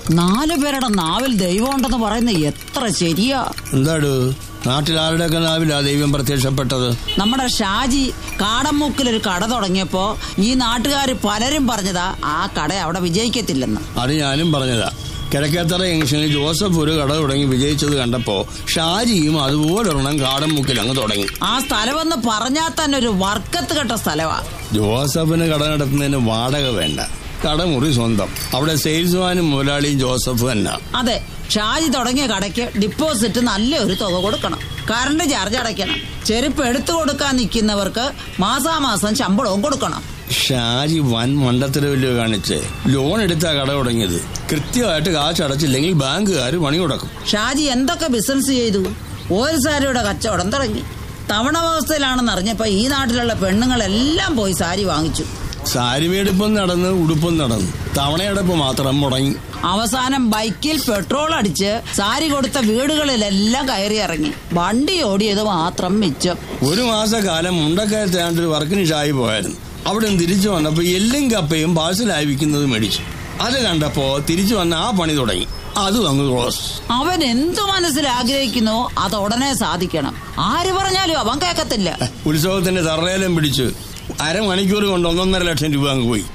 നാലു പേരുടെ നാവിൽ ദൈവം ഉണ്ടെന്ന് പറയുന്നത് എത്ര ശരിയാ എന്താടു നാട്ടിൽ ആരുടെയൊക്കെ നാവിലാ ദൈവം പ്രത്യക്ഷപ്പെട്ടത് നമ്മുടെ ഷാജി കാടമ്മൂക്കിൽ ഒരു കട തുടങ്ങിയപ്പോ ഈ നാട്ടുകാർ പലരും പറഞ്ഞതാ ആ കട അവിടെ വിജയിക്കത്തില്ലെന്ന് അത് ഞാനും പറഞ്ഞതാ കിഴക്കേത്തറ ജംഗ്ഷനിൽ ജോസഫ് ഒരു കട തുടങ്ങി വിജയിച്ചത് കണ്ടപ്പോ ഷാജിയും അതുപോലെ ഒരെണ്ണം കാടൻ മുക്കിൽ അങ്ങ് തുടങ്ങി ആ സ്ഥലമെന്ന് പറഞ്ഞാൽ തന്നെ ഒരു വർക്കത്ത് കെട്ട സ്ഥലവാ ജോസഫിന് കട നടത്തുന്നതിന് വാടക വേണ്ട കടമുറി സ്വന്തം അവിടെ സെയിൽസ്മാനും മുതലാളിയും ജോസഫ് തന്നെ അതെ ഷാജി തുടങ്ങിയ കടയ്ക്ക് ഡിപ്പോസിറ്റ് നല്ലൊരു തുക കൊടുക്കണം കറണ്ട് ചാർജ് അടയ്ക്കണം ചെരുപ്പ് എടുത്തു കൊടുക്കാൻ നിൽക്കുന്നവർക്ക് മാസാമാസം ശമ്പളവും കൊടുക്കണം ഷാജി വൻ മണ്ടത്തരവില്ലോ കാണിച്ച് ലോൺ എടുത്താ കട തുടങ്ങിയത് കൃത്യമായിട്ട് കാശ് അടച്ചില്ലെങ്കിൽ ബാങ്കുകാർ പണി മുടക്കും ഷാജി എന്തൊക്കെ ബിസിനസ് ചെയ്തു ഓയിൽ സാരിയുടെ കച്ചവടം തുടങ്ങി തവണ വ്യവസ്ഥയിലാണെന്ന് അറിഞ്ഞപ്പോ ഈ നാട്ടിലുള്ള പെണ്ണുങ്ങളെല്ലാം പോയി സാരി വാങ്ങിച്ചു സാരി മേടിപ്പും നടന്ന് ഉടുപ്പും നടന്നു തവണയടപ്പ് മാത്രം മുടങ്ങി അവസാനം ബൈക്കിൽ പെട്രോൾ അടിച്ച് സാരി കൊടുത്ത വീടുകളിലെല്ലാം കയറി ഇറങ്ങി വണ്ടി ഓടിയത് മാത്രം മിച്ചം ഒരു മാസക്കാലം മുണ്ടക്കയത്താണ്ട് ഒരു വർക്കിന് ഷായി പോയായിരുന്നു അവിടെ നിന്ന് തിരിച്ചു വന്നപ്പോ എല്ലും കപ്പയും പാഴ്സലായി വിൽക്കുന്നത് മേടിച്ചു അത് കണ്ടപ്പോ തിരിച്ചു വന്ന ആ പണി തുടങ്ങി അതും അങ്ങ് ക്ലോസ് അവൻ എന്തു മനസ്സിൽ ആഗ്രഹിക്കുന്നോ അത് ഉടനെ സാധിക്കണം ആര് പറഞ്ഞാലും അവൻ കേൾക്കത്തില്ല ഉത്സവത്തിന്റെ തറയിലും പിടിച്ച് അരമണിക്കൂർ കൊണ്ട് ഒന്നൊന്നര ലക്ഷം രൂപ അങ്ങ് പോയി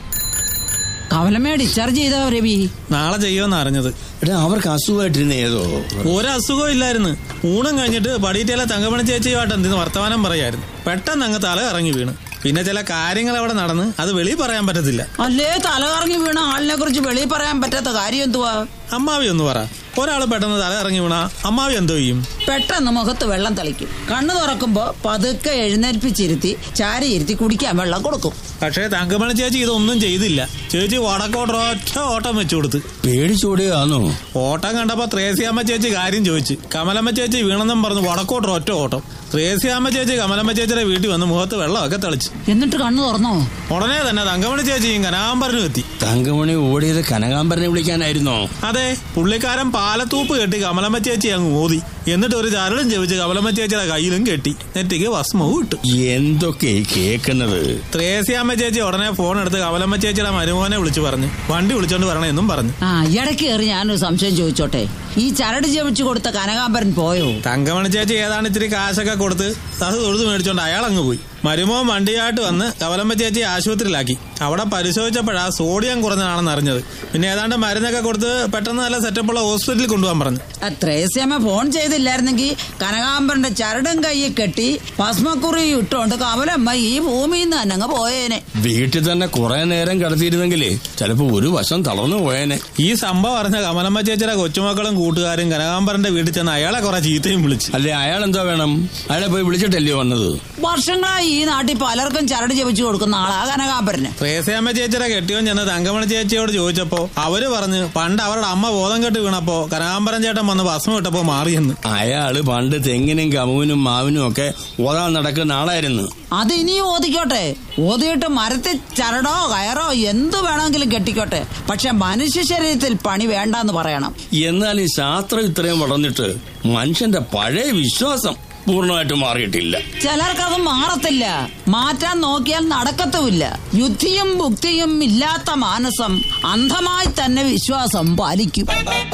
കവലമേ ഡിസ്ചാർജ് ചെയ്തോ രവി നാളെ ചെയ്യുമെന്ന് അറിഞ്ഞത് എടാ അവർക്ക് അസുഖമായിട്ടിരുന്ന ഏതോ ഒരു അസുഖവും ഇല്ലായിരുന്നു ഊണം കഴിഞ്ഞിട്ട് പടിയിട്ടേല തങ്കമണി ചേച്ചിയുമായിട്ട് എന്തെന്ന് വർത്തമാനം പറയായിരുന്നു പെട്ടെന്ന് അങ്ങ് തല ഇറങ്ങി വീണ് പിന്നെ ചില കാര്യങ്ങൾ അവിടെ നടന്ന് അത് വെളിയിൽ പറയാൻ പറ്റത്തില്ല അല്ലേ തലകറങ്ങി വീണ ആളിനെ കുറിച്ച് വെളിയിൽ പറയാൻ പറ്റാത്ത കാര്യം എന്തുവാ അമ്മാവി ഒന്ന് പറ ഒരാൾ പെട്ടെന്ന് തല ഇറങ്ങി വീണ അമ്മാവി എന്തോ ചെയ്യും പെട്ടെന്ന് മുഖത്ത് വെള്ളം തളിക്കും കണ്ണു തുറക്കുമ്പോ പതുക്കെ എഴുന്നേൽപ്പിച്ചിരുത്തി ചാരി ഇരുത്തി കുടിക്കാൻ വെള്ളം കൊടുക്കും പക്ഷേ തങ്കമണി ചേച്ചി ഇതൊന്നും ചെയ്തില്ല ചേച്ചി വടക്കോട്ട് ഒറ്റ ഓട്ടം വെച്ചു കൊടുത്ത് പേടിച്ചോടിയാന്നോ ഓട്ടം കണ്ടപ്പോ ത്രേസ്യാമ്മ ചേച്ചി കാര്യം ചോദിച്ചു കമലമ്മ ചേച്ചി വീണെന്നും പറഞ്ഞു വടക്കോട്ട് ഒറ്റ ഓട്ടം ത്രേസ്യാമ്മ ചേച്ചി കമലമ്മ ചേച്ചിയുടെ വീട്ടിൽ വന്ന് മുഖത്ത് വെള്ളമൊക്കെ തെളിച്ചു എന്നിട്ട് കണ്ണു തുറന്നോ ഉടനെ തന്നെ തങ്കമണി ചേച്ചിയും കനാമ്പറിനും എത്തി തങ്കമണി ഓടിയത് കനകാംബരനെ വിളിക്കാനായിരുന്നോ അതെ പുള്ളിക്കാരൻ പാലത്തൂപ്പ് കെട്ടി കമലമ്മ ചേച്ചി അങ്ങ് ഓതി എന്നിട്ട് ഒരു ചരടും ചെവിച്ച് കമലമ്മ ചേച്ചിയുടെ കയ്യിലും കെട്ടി നെറ്റിക്ക് ഭസ്മവും ഇട്ടു എന്തൊക്കെ ഈ കേക്കുന്നത് ത്രേസ്യാമ്മ ചേച്ചി ഉടനെ ഫോൺ എടുത്ത് കമലമ്മ ചേച്ചിയുടെ മരുമോനെ വിളിച്ചു പറഞ്ഞു വണ്ടി വിളിച്ചോണ്ട് വരണമെന്നും പറഞ്ഞു ആ ഇടയ്ക്ക് കയറി ഞാനൊരു സംശയം ചോദിച്ചോട്ടെ ഈ ചരട് ജപിച്ചു കൊടുത്ത കനകാംബരൻ പോയോ തങ്കമണി ചേച്ചി ഏതാണ്ട് ഇത്തിരി കാശൊക്കെ കൊടുത്ത് അത് തൊഴുത് മേടിച്ചോണ്ട് അയാൾ അങ്ങ് പോയി മരുമോൻ വണ്ടിയായിട്ട് വന്ന് കവലമ്മ ചേച്ചി ആശുപത്രിയിലാക്കി അവിടെ പരിശോധിച്ചപ്പോഴാ സോഡിയം കുറഞ്ഞതാണെന്ന് അറിഞ്ഞത് പിന്നെ ഏതാണ്ട് മരുന്നൊക്കെ കൊടുത്ത് പെട്ടെന്ന് നല്ല സെറ്റപ്പുള്ള ഹോസ്പിറ്റലിൽ കൊണ്ടുപോകാൻ പറഞ്ഞു ആ ത്രേസ്യമ്മ ഫോൺ ചെയ്തില്ലായിരുന്നെങ്കിൽ കനകാംബരന്റെ ചരടും കയ്യിൽ കെട്ടി ഭസ്മക്കുറി ഇട്ടോണ്ട് കമലമ്മ ഈ ഭൂമിയിൽ നിന്ന് തന്നെ അങ്ങ് പോയേനെ വീട്ടിൽ തന്നെ കുറെ നേരം കിടത്തിയിരുന്നെങ്കിലേ ചിലപ്പോ ഒരു വശം തളർന്നു പോയേനെ ഈ സംഭവം അറിഞ്ഞ കമലമ്മ ചേച്ചിയുടെ കൊച്ചുമക്കളും കൂട്ടുകാരും കനകാമ്പരന്റെ വീട്ടിൽ ചെന്ന് അയാളെ കുറെ ചീത്തയും വിളിച്ചു അല്ലെ അയാൾ എന്തോ വേണം അയാളെ പോയി വിളിച്ചിട്ടല്ലയോ വന്നത് വർഷങ്ങളായി ഈ നാട്ടിൽ പലർക്കും ചരട് ജപിച്ചു കൊടുക്കുന്ന ആളാ കനകാംബരന് ത്രേസ്യാമ്മ ചേച്ചിയുടെ കെട്ടിയോൻ ചെന്ന് തങ്കമണി ചേച്ചിയോട് ചോദിച്ചപ്പോ അവര് പറഞ്ഞ് പണ്ട് അവരുടെ അമ്മ ബോധം കെട്ട് വീണപ്പോ കനകാമ്പരൻ ചേട്ടൻ വന്ന് ഭസ്മം ഇട്ടപ്പോ മാറിയെന്ന് അയാള് പണ്ട് തെങ്ങിനും കമുവിനും മാവിനും ഒക്കെ ഓതാൻ നടക്കുന്ന ആളായിരുന്നു അത് ഇനിയും ഓതിക്കോട്ടെ ഓതിയിട്ട് മരത്തിൽ ചരടോ കയറോ എന്തു വേണമെങ്കിലും കെട്ടിക്കോട്ടെ പക്ഷെ മനുഷ്യ ശരീരത്തിൽ പണി വേണ്ടാന്ന് പറയണം എന്നാൽ ഈ ശാസ്ത്രം ഇത്രയും വളർന്നിട്ട് മനുഷ്യന്റെ പഴയ വിശ്വാസം പൂർണ്ണമായിട്ട് മാറിയിട്ടില്ല ചിലർക്കത് മാറത്തില്ല മാറ്റാൻ നോക്കിയാൽ നടക്കത്തുമില്ല യുദ്ധിയും ഭുക്തിയും ഇല്ലാത്ത മാനസം അന്ധമായി തന്നെ വിശ്വാസം പാലിക്കും